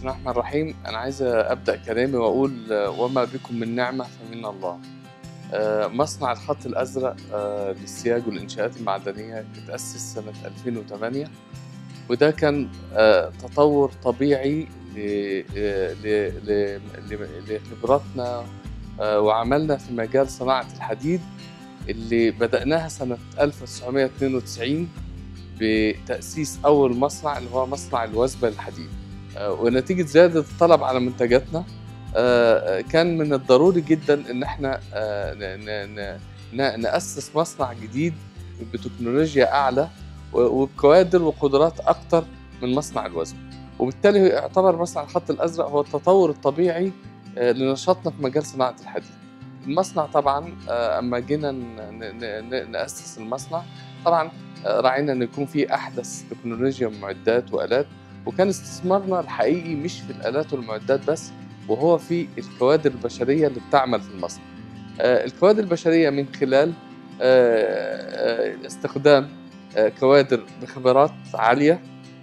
الله الرحمن الرحيم أنا عايز أبدأ كلامي وأقول آه، وما بكم من نعمة فمن الله آه، مصنع الخط الأزرق آه، للسياج والإنشاءات المعدنية اتأسس سنة 2008 وده كان آه، تطور طبيعي ل- ل- ل- ل- لخبراتنا آه، وعملنا في مجال صناعة الحديد اللي بدأناها سنة 1992 بتأسيس أول مصنع اللي هو مصنع الوزبة للحديد آه، ونتيجة زيادة الطلب على منتجاتنا آه، كان من الضروري جدا إن احنا آه، ن- ن- ن- ن- نأسس مصنع جديد بتكنولوجيا أعلى و- وبكوادر وقدرات أكتر من مصنع الوزن وبالتالي يعتبر مصنع الخط الأزرق هو التطور الطبيعي آه، لنشاطنا في مجال صناعة الحديد المصنع طبعا آه، أما جينا ن- ن- ن- نأسس المصنع طبعا آه، راعينا أن يكون في أحدث تكنولوجيا معدات وآلات وكان استثمارنا الحقيقي مش في الآلات والمعدات بس وهو في الكوادر البشرية اللي بتعمل في المصنع آه، الكوادر البشرية من خلال آه، آه، استخدام آه، كوادر بخبرات عالية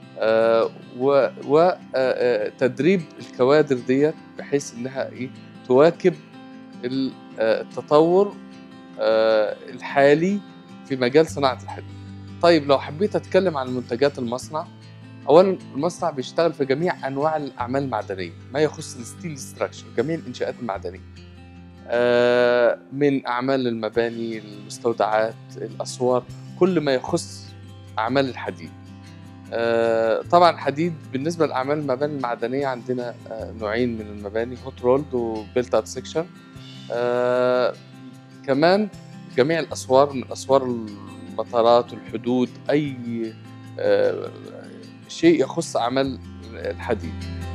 وتدريب الكوادر ديت بحيث انها ايه تواكب ال- آه، التطور آه، الحالي في مجال صناعة الحديد. طيب لو حبيت اتكلم عن منتجات المصنع اولا المصنع بيشتغل في جميع انواع الاعمال المعدنيه ما يخص الستيل ستراكشر جميع الانشاءات المعدنيه آه، من اعمال المباني المستودعات الاسوار كل ما يخص اعمال الحديد آه، طبعا حديد بالنسبه لاعمال المباني المعدنيه عندنا آه، نوعين من المباني هوت رولد وبيلت اب سكشن كمان جميع الاسوار من اسوار المطارات والحدود اي آه، شيء يخص اعمال الحديد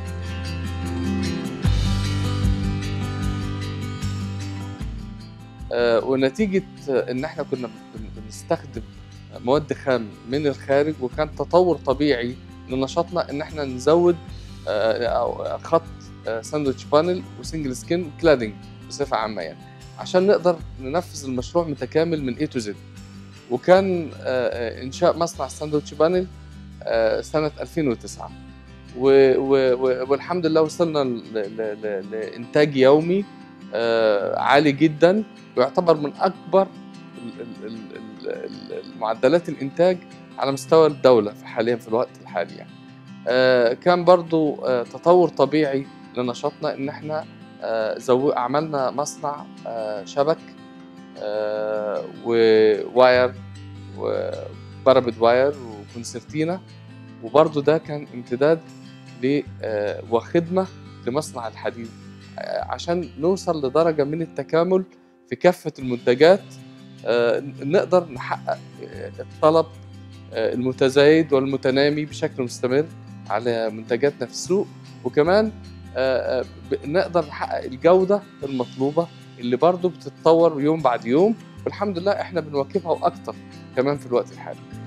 آه، ونتيجة إن إحنا كنا بن- بنستخدم مواد خام من الخارج وكان تطور طبيعي لنشاطنا إن إحنا نزود آه، أو خط ساندويتش بانل وسنجل سكين كلادنج بصفة عامة يعني عشان نقدر ننفذ المشروع متكامل من A to Z وكان آه، آه، إنشاء مصنع الساندويتش بانل آه، سنة 2009 و و و والحمد لله وصلنا ل- ل- ل- لإنتاج يومي آه، عالي جدا ويعتبر من أكبر ال- ال- ال- ال- ال- المعدلات الإنتاج على مستوى الدولة في حاليا في الوقت الحالي يعني. آه، كان برضو آه، تطور طبيعي لنشاطنا إن إحنا آه، زو عملنا مصنع آه، شبك آه، وواير وبارابيد واير وكونسرتينا وبرضو ده كان امتداد ل آه، وخدمة لمصنع الحديد آه، عشان نوصل لدرجة من التكامل في كافة المنتجات آه، نقدر نحقق آه، الطلب آه، المتزايد والمتنامي بشكل مستمر على منتجاتنا في السوق وكمان آه، آه، ب- نقدر نحقق الجودة المطلوبة اللي برضو بتتطور يوم بعد يوم والحمد لله احنا بنواكبها واكتر كمان في الوقت الحالي